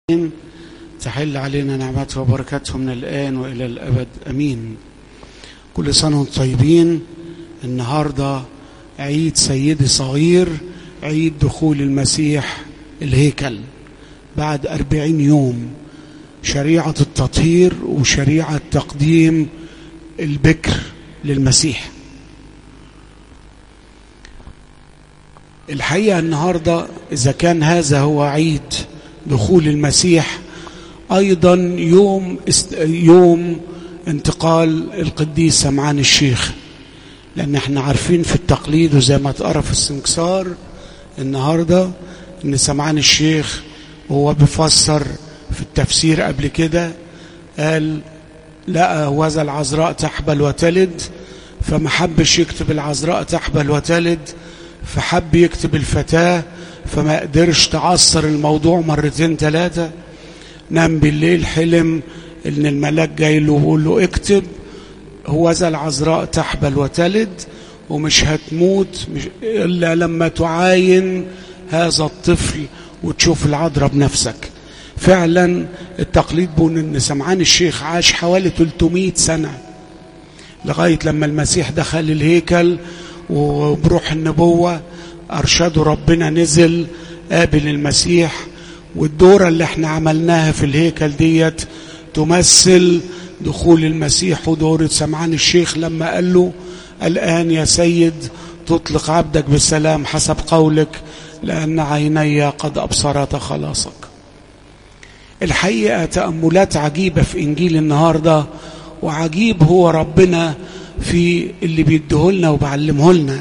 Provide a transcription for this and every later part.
تحل علينا نعمته وبركاته من الآن وإلى الأبد أمين كل سنة وانتم طيبين النهاردة عيد سيدي صغير عيد دخول المسيح الهيكل بعد أربعين يوم شريعة التطهير وشريعة تقديم البكر للمسيح الحقيقة النهاردة إذا كان هذا هو عيد دخول المسيح ايضا يوم است... يوم انتقال القديس سمعان الشيخ لان احنا عارفين في التقليد وزي ما اتقرا في السنكسار النهارده ان سمعان الشيخ وهو بيفسر في التفسير قبل كده قال لقى وذا العذراء تحبل وتلد فما حبش يكتب العذراء تحبل وتلد فحب يكتب الفتاه فما قدرش تعصر الموضوع مرتين ثلاثة نام بالليل حلم ان الملاك جاي له ويقول له اكتب هو ذا العذراء تحبل وتلد ومش هتموت مش الا لما تعاين هذا الطفل وتشوف العذراء بنفسك فعلا التقليد بيقول ان سمعان الشيخ عاش حوالي 300 سنه لغايه لما المسيح دخل الهيكل وبروح النبوه أرشده ربنا نزل قابل المسيح والدورة اللي احنا عملناها في الهيكل ديت تمثل دخول المسيح ودورة سمعان الشيخ لما قال له الآن يا سيد تطلق عبدك بالسلام حسب قولك لأن عيني قد أبصرت خلاصك الحقيقة تأملات عجيبة في إنجيل النهاردة وعجيب هو ربنا في اللي بيديهولنا وبعلمه لنا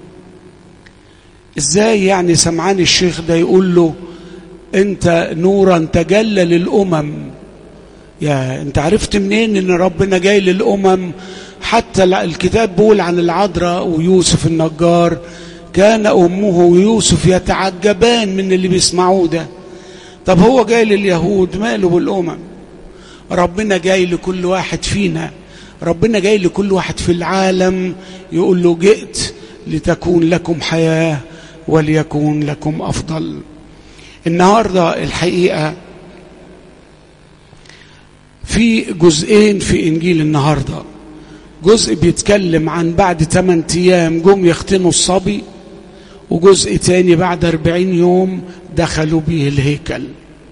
ازاي يعني سمعان الشيخ ده يقول له انت نورا تجلى للامم يا انت عرفت منين ان ربنا جاي للامم حتى الكتاب بيقول عن العذراء ويوسف النجار كان امه ويوسف يتعجبان من اللي بيسمعوه ده طب هو جاي لليهود ماله بالامم ربنا جاي لكل واحد فينا ربنا جاي لكل واحد في العالم يقول له جئت لتكون لكم حياه وليكون لكم افضل النهارده الحقيقه في جزئين في انجيل النهارده جزء بيتكلم عن بعد 8 ايام جم يختنوا الصبي وجزء تاني بعد 40 يوم دخلوا به الهيكل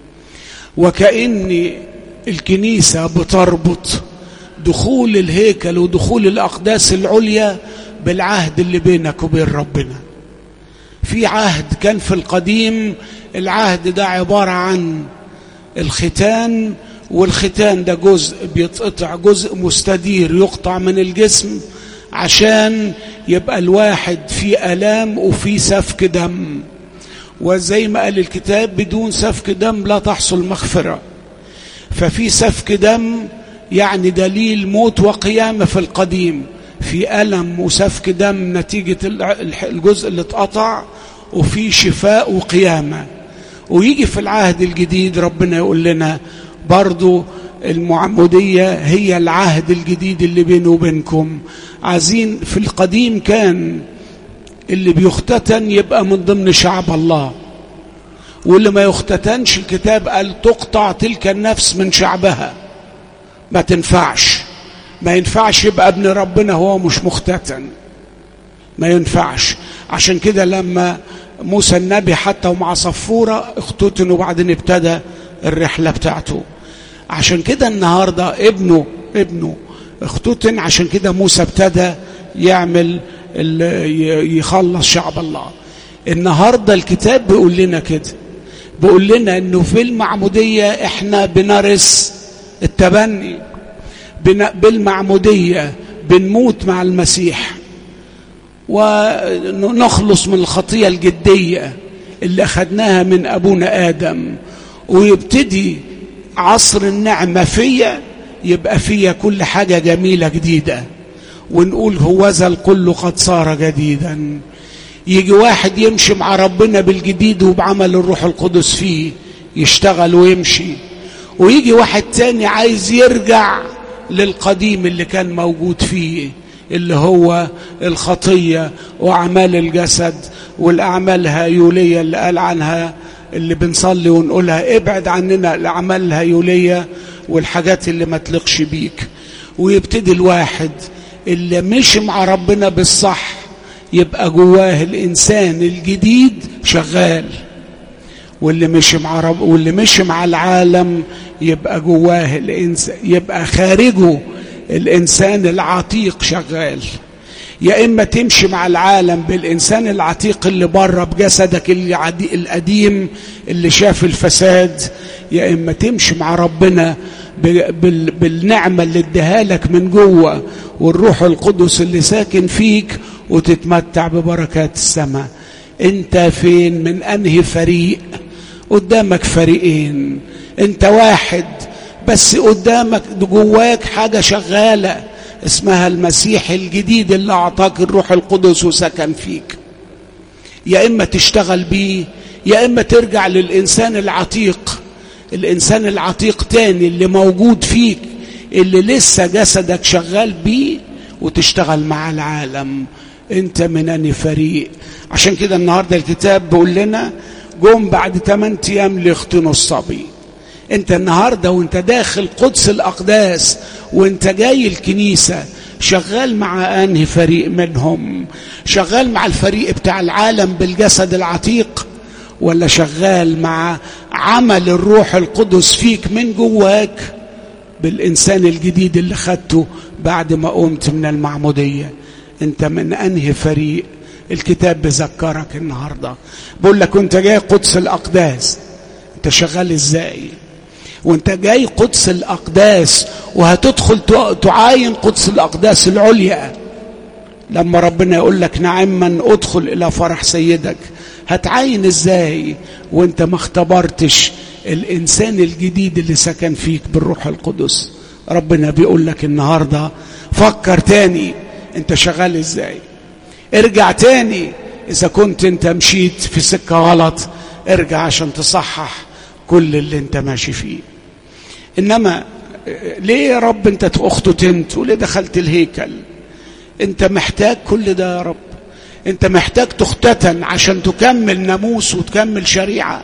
وكأن الكنيسة بتربط دخول الهيكل ودخول الأقداس العليا بالعهد اللي بينك وبين ربنا في عهد كان في القديم العهد ده عبارة عن الختان والختان ده جزء بيتقطع جزء مستدير يقطع من الجسم عشان يبقى الواحد في ألام وفي سفك دم وزي ما قال الكتاب بدون سفك دم لا تحصل مغفرة ففي سفك دم يعني دليل موت وقيامة في القديم في ألم وسفك دم نتيجة الجزء اللي اتقطع وفي شفاء وقيامة ويجي في العهد الجديد ربنا يقول لنا برضو المعمودية هي العهد الجديد اللي بينه وبينكم عايزين في القديم كان اللي بيختتن يبقى من ضمن شعب الله واللي ما يختتنش الكتاب قال تقطع تلك النفس من شعبها ما تنفعش ما ينفعش يبقى ابن ربنا هو مش مختتن ما ينفعش عشان كده لما موسى النبي حتى ومع صفورة اختتن وبعدين ابتدى الرحلة بتاعته عشان كده النهاردة ابنه ابنه اختتن عشان كده موسى ابتدى يعمل يخلص شعب الله النهاردة الكتاب بيقول لنا كده بيقول لنا انه في المعمودية احنا بنرث التبني بالمعمودية بنموت مع المسيح ونخلص من الخطية الجدية اللي أخذناها من أبونا آدم ويبتدي عصر النعمة فيا يبقى فيا كل حاجة جميلة جديدة ونقول هوذا الكل قد صار جديدا يجي واحد يمشي مع ربنا بالجديد وبعمل الروح القدس فيه يشتغل ويمشي ويجي واحد تاني عايز يرجع للقديم اللي كان موجود فيه اللي هو الخطية وأعمال الجسد والأعمال الهيولية اللي قال عنها اللي بنصلي ونقولها ابعد عننا الاعمال الهيوليه والحاجات اللي ما تلقش بيك ويبتدي الواحد اللي مشي مع ربنا بالصح يبقى جواه الانسان الجديد شغال واللي مشي مع رب واللي مشي مع العالم يبقى جواه الانسان يبقى خارجه الانسان العتيق شغال يا اما تمشي مع العالم بالانسان العتيق اللي بره بجسدك القديم اللي شاف الفساد يا اما تمشي مع ربنا بالنعمه اللي اداها لك من جوه والروح القدس اللي ساكن فيك وتتمتع ببركات السماء انت فين من انهي فريق قدامك فريقين انت واحد بس قدامك جواك حاجه شغاله اسمها المسيح الجديد اللي اعطاك الروح القدس وسكن فيك يا اما تشتغل بيه يا اما ترجع للانسان العتيق الانسان العتيق تاني اللي موجود فيك اللي لسه جسدك شغال بيه وتشتغل مع العالم انت من اني فريق عشان كده النهارده الكتاب بيقول لنا جم بعد 8 ايام ليختنوا الصبي انت النهارده وانت داخل قدس الاقداس وانت جاي الكنيسه شغال مع انهي فريق منهم شغال مع الفريق بتاع العالم بالجسد العتيق ولا شغال مع عمل الروح القدس فيك من جواك بالانسان الجديد اللي خدته بعد ما قمت من المعموديه انت من انهي فريق الكتاب بذكرك النهارده بقول لك وانت جاي قدس الاقداس انت شغال ازاي وانت جاي قدس الاقداس وهتدخل تعاين قدس الاقداس العليا لما ربنا يقول لك نعما ادخل الى فرح سيدك هتعاين ازاي وانت ما اختبرتش الانسان الجديد اللي سكن فيك بالروح القدس ربنا بيقول لك النهارده فكر تاني انت شغال ازاي ارجع تاني اذا كنت انت مشيت في سكه غلط ارجع عشان تصحح كل اللي انت ماشي فيه انما ليه يا رب انت اختتنت وليه دخلت الهيكل انت محتاج كل ده يا رب انت محتاج تختتن عشان تكمل ناموس وتكمل شريعه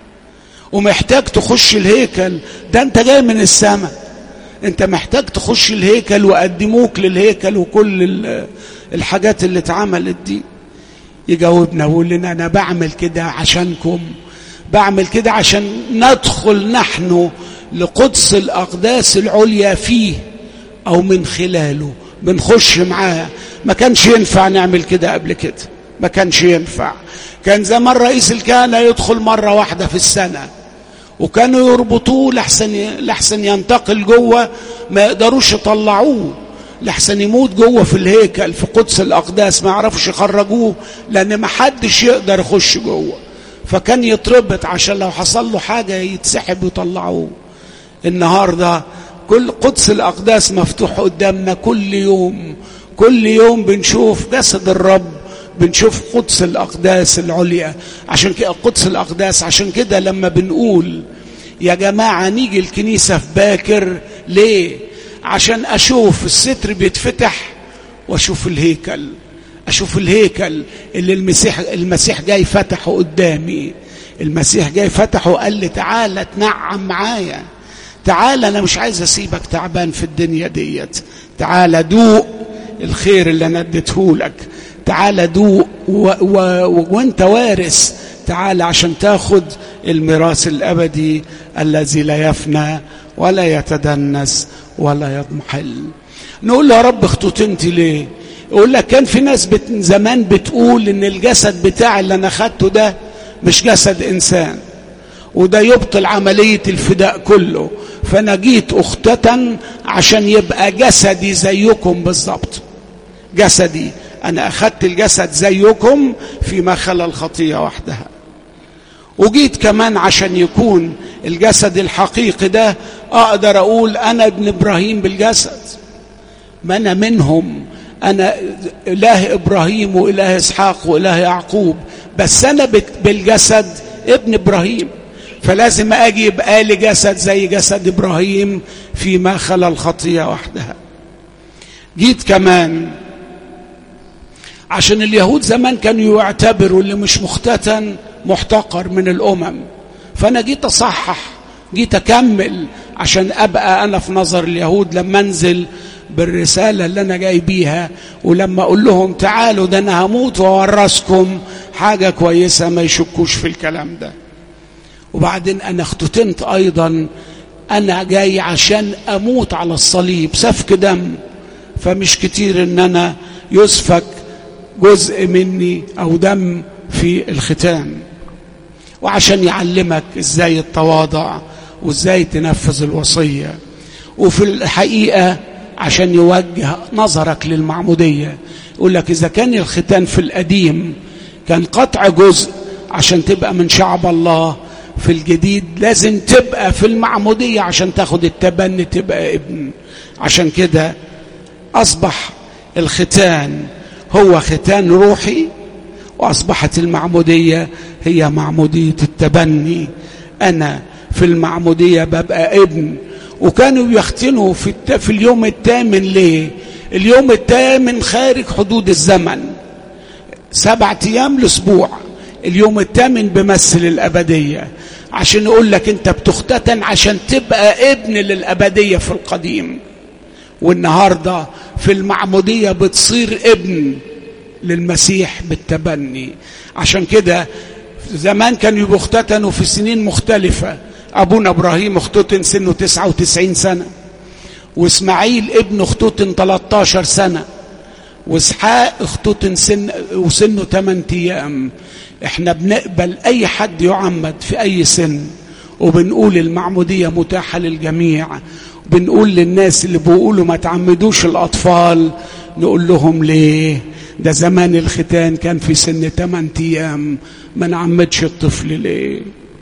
ومحتاج تخش الهيكل ده انت جاي من السماء انت محتاج تخش الهيكل وقدموك للهيكل وكل الحاجات اللي اتعملت دي يجاوبنا ويقول لنا انا بعمل كده عشانكم بعمل كده عشان ندخل نحن لقدس الاقداس العليا فيه او من خلاله بنخش معاه ما كانش ينفع نعمل كده قبل كده ما كانش ينفع كان زمان رئيس الكهنه يدخل مره واحده في السنه وكانوا يربطوه لحسن لحسن ينتقل جوه ما يقدروش يطلعوه لحسن يموت جوه في الهيكل في قدس الاقداس ما يعرفوش يخرجوه لان ما حدش يقدر يخش جوه فكان يتربط عشان لو حصل له حاجه يتسحب ويطلعوه النهارده كل قدس الاقداس مفتوح قدامنا كل يوم كل يوم بنشوف جسد الرب بنشوف قدس الاقداس العليا عشان كده قدس الاقداس عشان كده لما بنقول يا جماعه نيجي الكنيسه في باكر ليه عشان اشوف الستر بيتفتح واشوف الهيكل اشوف الهيكل اللي المسيح المسيح جاي فتحه قدامي المسيح جاي فتحه وقال لي تعالى تنعم معايا تعالى انا مش عايز اسيبك تعبان في الدنيا ديت تعالى دوق الخير اللي انا اديته لك تعالى دوق و... و... وانت وارث تعالى عشان تاخد الميراث الابدي الذي لا يفنى ولا يتدنس ولا يضمحل نقول له يا رب اختتنتي ليه يقول لك كان في ناس بت... زمان بتقول ان الجسد بتاعي اللي انا خدته ده مش جسد انسان وده يبطل عملية الفداء كله فأنا جيت أختتن عشان يبقى جسدي زيكم بالظبط جسدي أنا أخدت الجسد زيكم فيما خلا الخطية وحدها وجيت كمان عشان يكون الجسد الحقيقي ده أقدر أقول أنا ابن إبراهيم بالجسد ما أنا منهم أنا إله إبراهيم وإله إسحاق وإله يعقوب بس أنا بالجسد ابن إبراهيم فلازم اجي يبقى لي جسد زي جسد ابراهيم فيما خلا الخطيه وحدها جيت كمان عشان اليهود زمان كانوا يعتبروا اللي مش مختتن محتقر من الامم فانا جيت اصحح جيت اكمل عشان ابقى انا في نظر اليهود لما انزل بالرسالة اللي أنا جاي بيها ولما أقول لهم تعالوا ده أنا هموت وأورثكم حاجة كويسة ما يشكوش في الكلام ده وبعدين أنا اختتنت أيضا أنا جاي عشان أموت على الصليب سفك دم فمش كتير إن أنا يسفك جزء مني أو دم في الختان وعشان يعلمك إزاي التواضع وإزاي تنفذ الوصية وفي الحقيقة عشان يوجه نظرك للمعمودية يقول لك إذا كان الختان في القديم كان قطع جزء عشان تبقى من شعب الله في الجديد لازم تبقى في المعمودية عشان تاخد التبني تبقى ابن عشان كده أصبح الختان هو ختان روحي وأصبحت المعمودية هي معمودية التبني أنا في المعمودية ببقى ابن وكانوا يختنوا في, الت... في اليوم الثامن ليه اليوم الثامن خارج حدود الزمن سبعة أيام الأسبوع اليوم الثامن بمثل الأبدية عشان يقول لك أنت بتختتن عشان تبقى ابن للأبدية في القديم والنهاردة في المعمودية بتصير ابن للمسيح بالتبني عشان كده زمان كانوا بيختتنوا في سنين مختلفة أبونا إبراهيم اختتن سنه 99 سنة وإسماعيل ابنه اختتن 13 سنة وإسحاق اختتن سن وسنه 8 أيام احنا بنقبل أي حد يعمد في أي سن وبنقول المعمودية متاحة للجميع بنقول للناس اللي بيقولوا ما تعمدوش الأطفال نقول لهم ليه ده زمان الختان كان في سن 8 أيام ما نعمدش الطفل ليه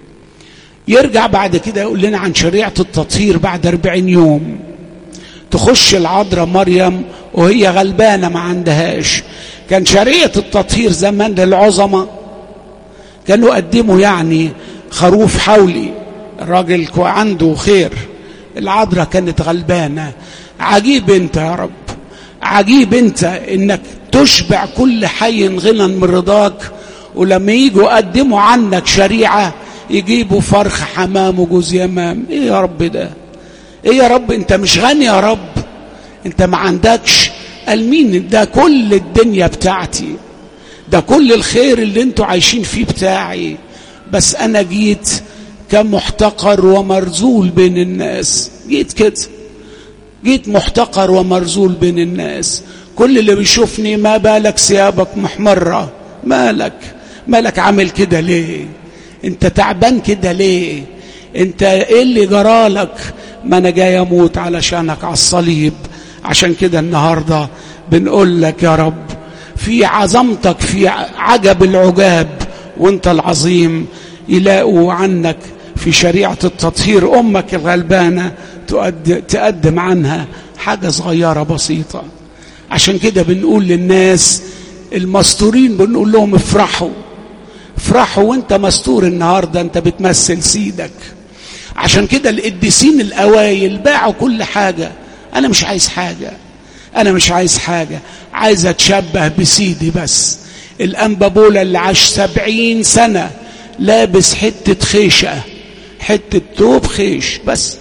يرجع بعد كده يقول لنا عن شريعة التطهير بعد 40 يوم تخش العذراء مريم وهي غلبانة ما عندهاش كان شريعة التطهير زمان للعظمة كانوا قدموا يعني خروف حولي الراجل عنده خير العذراء كانت غلبانة عجيب انت يا رب عجيب انت انك تشبع كل حي غنى من رضاك ولما يجوا يقدموا عنك شريعة يجيبوا فرخ حمام وجوز يمام ايه يا رب ده ايه يا رب انت مش غني يا رب انت ما عندكش قال مين ده كل الدنيا بتاعتي ده كل الخير اللي انتوا عايشين فيه بتاعي بس انا جيت كمحتقر ومرزول بين الناس جيت كده جيت محتقر ومرزول بين الناس كل اللي بيشوفني ما بالك ثيابك محمرة مالك مالك عامل كده ليه انت تعبان كده ليه انت ايه اللي جرالك ما انا جاي اموت علشانك على الصليب عشان كده النهارده بنقول لك يا رب في عظمتك في عجب العجاب وانت العظيم يلاقوا عنك في شريعة التطهير أمك الغلبانة تقدم عنها حاجة صغيرة بسيطة عشان كده بنقول للناس المستورين بنقول لهم افرحوا افرحوا وانت مستور النهاردة انت بتمثل سيدك عشان كده القديسين الأوايل باعوا كل حاجة أنا مش عايز حاجة أنا مش عايز حاجة عايز أتشبه بسيدي بس الأنبابولة اللي عاش سبعين سنة لابس حتة خيشة حتة توب خيش بس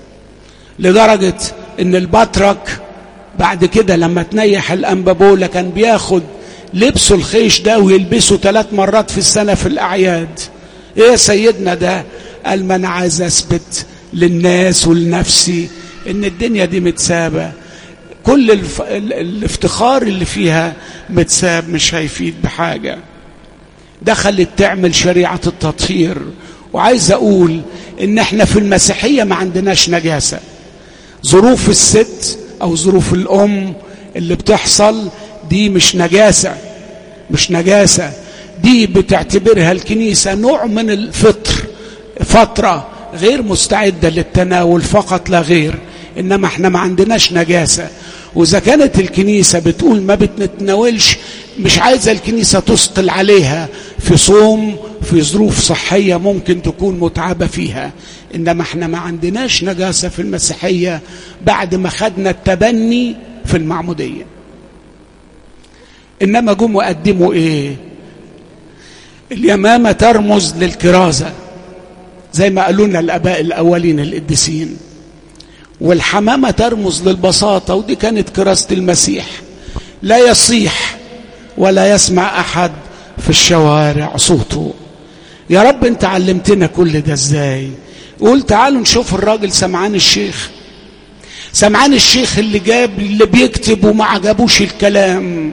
لدرجة ان البطرك بعد كده لما تنيح الأنبابولة كان بياخد لبسه الخيش ده ويلبسه ثلاث مرات في السنة في الأعياد ايه يا سيدنا ده قال ما انا عايز اثبت للناس ولنفسي ان الدنيا دي متسابه كل الف... الافتخار اللي فيها متساب مش هيفيد بحاجه دخلت تعمل شريعه التطهير وعايز اقول ان احنا في المسيحيه ما عندناش نجاسه ظروف الست او ظروف الام اللي بتحصل دي مش نجاسه مش نجاسه دي بتعتبرها الكنيسه نوع من الفطر فتره غير مستعده للتناول فقط لا غير انما احنا ما عندناش نجاسه واذا كانت الكنيسه بتقول ما بتتناولش مش عايزه الكنيسه تثقل عليها في صوم في ظروف صحيه ممكن تكون متعبه فيها انما احنا ما عندناش نجاسه في المسيحيه بعد ما خدنا التبني في المعموديه انما جم وقدموا ايه اليمامة ترمز للكرازة زي ما قالوا لنا الآباء الأولين القديسين والحمامة ترمز للبساطة ودي كانت كراسة المسيح لا يصيح ولا يسمع أحد في الشوارع صوته يا رب انت علمتنا كل ده ازاي قول تعالوا نشوف الراجل سمعان الشيخ سمعان الشيخ اللي جاب اللي بيكتب وما عجبوش الكلام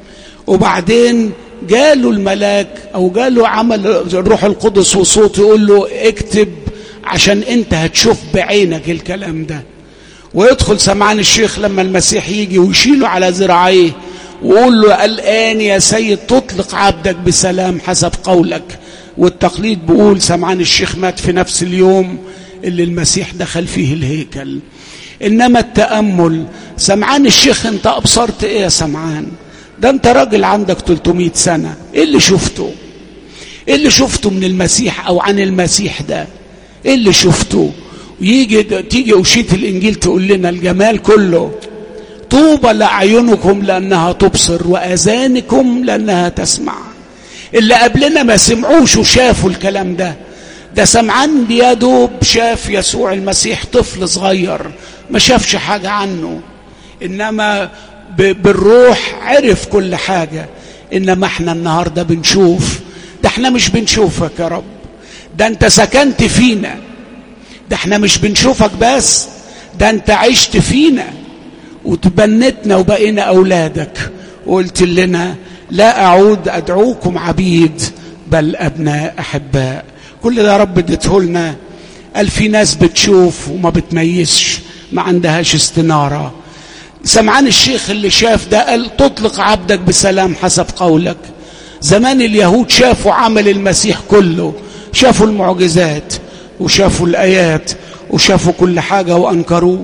وبعدين جاله الملاك او جاله عمل الروح القدس وصوت يقول له اكتب عشان انت هتشوف بعينك الكلام ده ويدخل سمعان الشيخ لما المسيح يجي ويشيله على ذراعيه ويقول له الآن يا سيد تطلق عبدك بسلام حسب قولك والتقليد بيقول سمعان الشيخ مات في نفس اليوم اللي المسيح دخل فيه الهيكل إنما التأمل سمعان الشيخ أنت أبصرت إيه يا سمعان ده أنت راجل عندك 300 سنة إيه اللي شفته إيه اللي شفته من المسيح أو عن المسيح ده إيه اللي شفته ويجي تيجي أوشية الإنجيل تقول لنا الجمال كله طوبى لأعينكم لأنها تبصر وآذانكم لأنها تسمع اللي قبلنا ما سمعوش وشافوا الكلام ده ده سمعان يا دوب شاف يسوع المسيح طفل صغير ما شافش حاجة عنه إنما بالروح عرف كل حاجة إنما احنا النهاردة بنشوف ده احنا مش بنشوفك يا رب ده انت سكنت فينا ده احنا مش بنشوفك بس ده انت عشت فينا وتبنتنا وبقينا أولادك وقلت لنا لا أعود أدعوكم عبيد بل أبناء أحباء كل ده رب اديته لنا قال في ناس بتشوف وما بتميزش ما عندهاش استنارة سمعان الشيخ اللي شاف ده قال تطلق عبدك بسلام حسب قولك زمان اليهود شافوا عمل المسيح كله شافوا المعجزات وشافوا الآيات وشافوا كل حاجة وأنكروه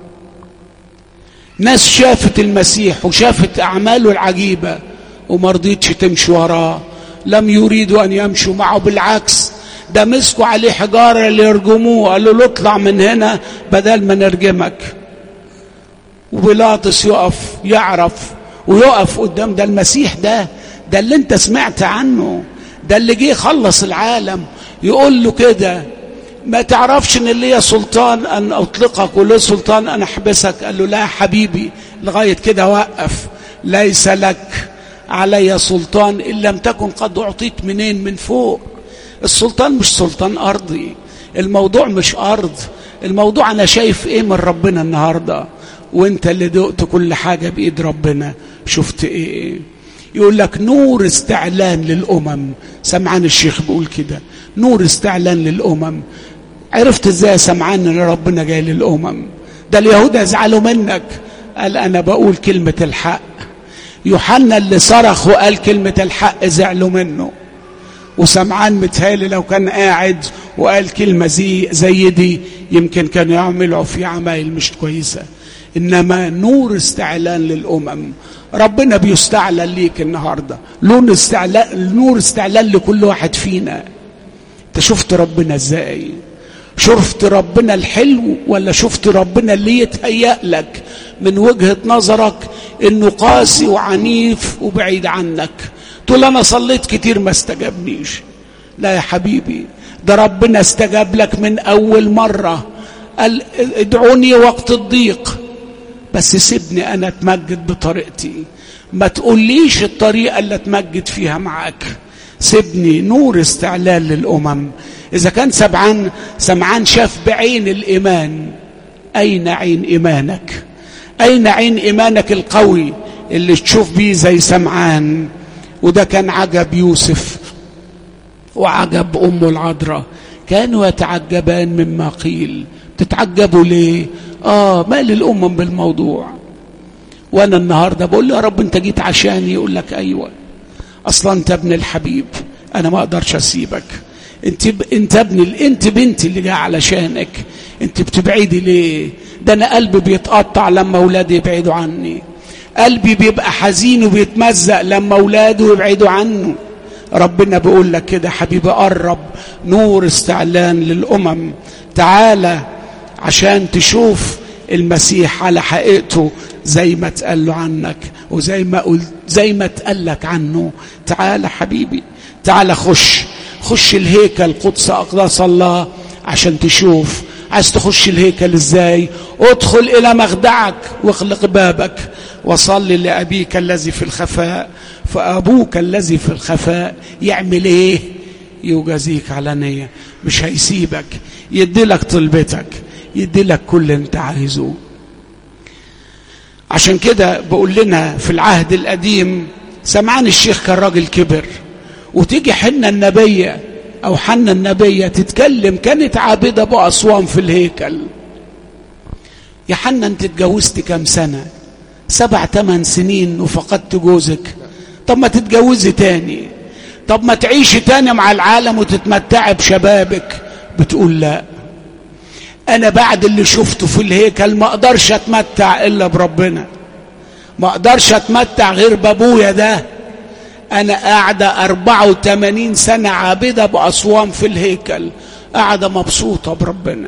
ناس شافت المسيح وشافت أعماله العجيبة وما رضيتش تمشي وراه لم يريدوا أن يمشوا معه بالعكس ده مسكوا عليه حجارة ليرجموه قالوا له اطلع من هنا بدل ما نرجمك وبيلاطس يقف يعرف ويقف قدام ده المسيح ده ده اللي انت سمعت عنه ده اللي جه خلص العالم يقول له كده ما تعرفش ان ليا سلطان ان اطلقك ولي سلطان ان احبسك قال له لا حبيبي لغايه كده وقف ليس لك علي سلطان ان لم تكن قد اعطيت منين من فوق السلطان مش سلطان ارضي الموضوع مش ارض الموضوع انا شايف ايه من ربنا النهارده وانت اللي دقت كل حاجه بايد ربنا شفت ايه يقول لك نور استعلان للامم سمعان الشيخ بيقول كده نور استعلان للامم عرفت ازاي سمعان ان ربنا جاي للامم ده اليهود يزعلوا منك قال انا بقول كلمه الحق يوحنا اللي صرخ وقال كلمه الحق زعلوا منه وسمعان متهالي لو كان قاعد وقال كلمة زي, زي دي يمكن كانوا يعملوا في عمايل مش كويسة إنما نور استعلان للأمم ربنا بيستعلن ليك النهاردة نور استعلان, نور استعلان لكل واحد فينا انت شفت ربنا ازاي شفت ربنا الحلو ولا شفت ربنا اللي يتهيأ لك من وجهة نظرك انه قاسي وعنيف وبعيد عنك تقول انا صليت كتير ما استجابنيش لا يا حبيبي ده ربنا استجاب لك من اول مره قال ادعوني وقت الضيق بس سيبني انا اتمجد بطريقتي ما تقوليش الطريقه اللي اتمجد فيها معاك سيبني نور استعلان للامم اذا كان سبعان سمعان شاف بعين الايمان اين عين ايمانك اين عين ايمانك القوي اللي تشوف بيه زي سمعان وده كان عجب يوسف وعجب أمه العذراء كانوا يتعجبان مما قيل تتعجبوا ليه آه مال الأمم بالموضوع وأنا النهاردة بقول له يا رب أنت جيت عشاني يقول لك أيوة أصلا أنت ابن الحبيب أنا ما أقدرش أسيبك أنت ب... أنت ابني أنت بنتي اللي جاي علشانك أنت بتبعدي ليه ده أنا قلبي بيتقطع لما أولادي يبعدوا عني قلبي بيبقى حزين وبيتمزق لما اولاده يبعدوا عنه ربنا بيقول لك كده حبيبي قرب نور استعلان للامم تعالى عشان تشوف المسيح على حقيقته زي ما اتقال له عنك وزي ما قلت زي ما اتقال لك عنه تعالى حبيبي تعال خش خش الهيكل قدس أقداس الله عشان تشوف عايز تخش الهيكل ازاي ادخل الى مخدعك واغلق بابك وصل لابيك الذي في الخفاء فابوك الذي في الخفاء يعمل ايه يجازيك علانية مش هيسيبك يديلك طلبتك يديلك كل اللي انت عايزه عشان كده بقول لنا في العهد القديم سمعان الشيخ كان راجل كبر وتيجي حنة النبية أو حنة النبية تتكلم كانت عابدة بأسوان في الهيكل يا حنة أنت اتجوزت كام سنة سبع ثمان سنين وفقدت جوزك طب ما تتجوزي تاني طب ما تعيشي تاني مع العالم وتتمتعي بشبابك بتقول لا انا بعد اللي شفته في الهيكل ما اقدرش اتمتع الا بربنا ما اقدرش اتمتع غير بابويا ده انا قاعدة 84 سنة عابدة بأسوان في الهيكل قاعدة مبسوطة بربنا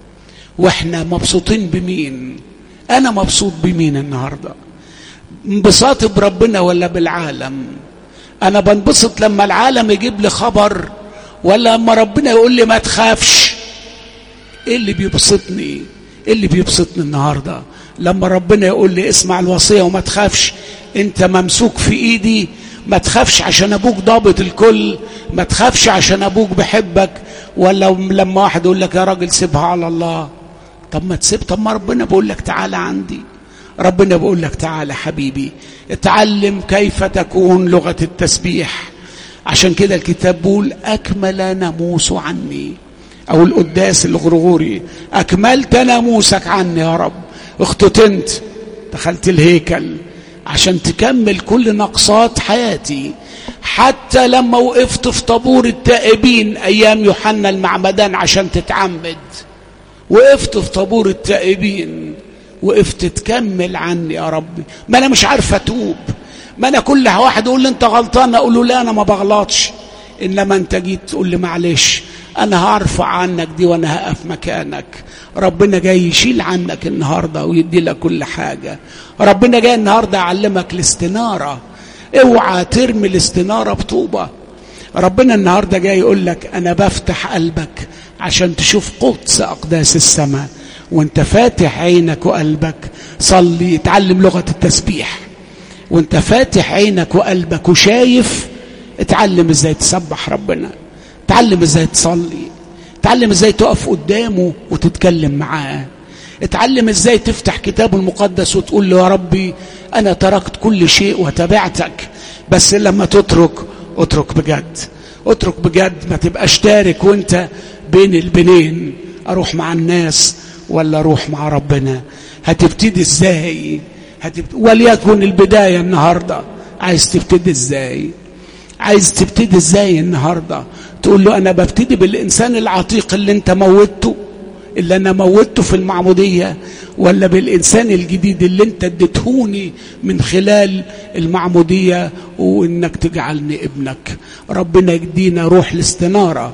واحنا مبسوطين بمين انا مبسوط بمين النهاردة انبساطي بربنا ولا بالعالم انا بنبسط لما العالم يجيب لي خبر ولا لما ربنا يقول لي ما تخافش ايه اللي بيبسطني ايه اللي بيبسطني النهارده لما ربنا يقول لي اسمع الوصيه وما تخافش انت ممسوك في ايدي ما تخافش عشان ابوك ضابط الكل ما تخافش عشان ابوك بحبك ولا لما واحد يقول لك يا راجل سيبها على الله طب ما تسيب طب ما ربنا بيقول لك تعالى عندي ربنا بيقول لك تعالى حبيبي اتعلم كيف تكون لغه التسبيح عشان كده الكتاب بيقول اكمل ناموس عني او القداس الغرغوري اكملت ناموسك عني يا رب اختتنت دخلت الهيكل عشان تكمل كل نقصات حياتي حتى لما وقفت في طابور التائبين ايام يوحنا المعمدان عشان تتعمد وقفت في طابور التائبين وقفت تكمل عني يا ربي ما انا مش عارف اتوب ما انا كل واحد يقول لي انت غلطان اقول له لا انا ما بغلطش انما انت جيت تقول لي معلش انا هرفع عنك دي وانا هقف مكانك ربنا جاي يشيل عنك النهارده ويدي لك كل حاجه ربنا جاي النهارده يعلمك الاستناره اوعى ترمي الاستناره بطوبه ربنا النهارده جاي يقول لك انا بفتح قلبك عشان تشوف قدس اقداس السماء وانت فاتح عينك وقلبك صلي اتعلم لغه التسبيح وانت فاتح عينك وقلبك وشايف اتعلم ازاي تسبح ربنا اتعلم ازاي تصلي اتعلم ازاي تقف قدامه وتتكلم معاه اتعلم ازاي تفتح كتابه المقدس وتقول له يا ربي انا تركت كل شيء وتبعتك بس لما تترك اترك بجد اترك بجد ما تبقاش تارك وانت بين البنين اروح مع الناس ولا اروح مع ربنا هتبتدي ازاي هتبتدي وليكن البدايه النهارده عايز تبتدي ازاي عايز تبتدي ازاي النهارده تقول له انا ببتدي بالانسان العتيق اللي انت موتته اللي انا موتته في المعموديه ولا بالانسان الجديد اللي انت اديتهوني من خلال المعموديه وانك تجعلني ابنك ربنا يدينا روح الاستناره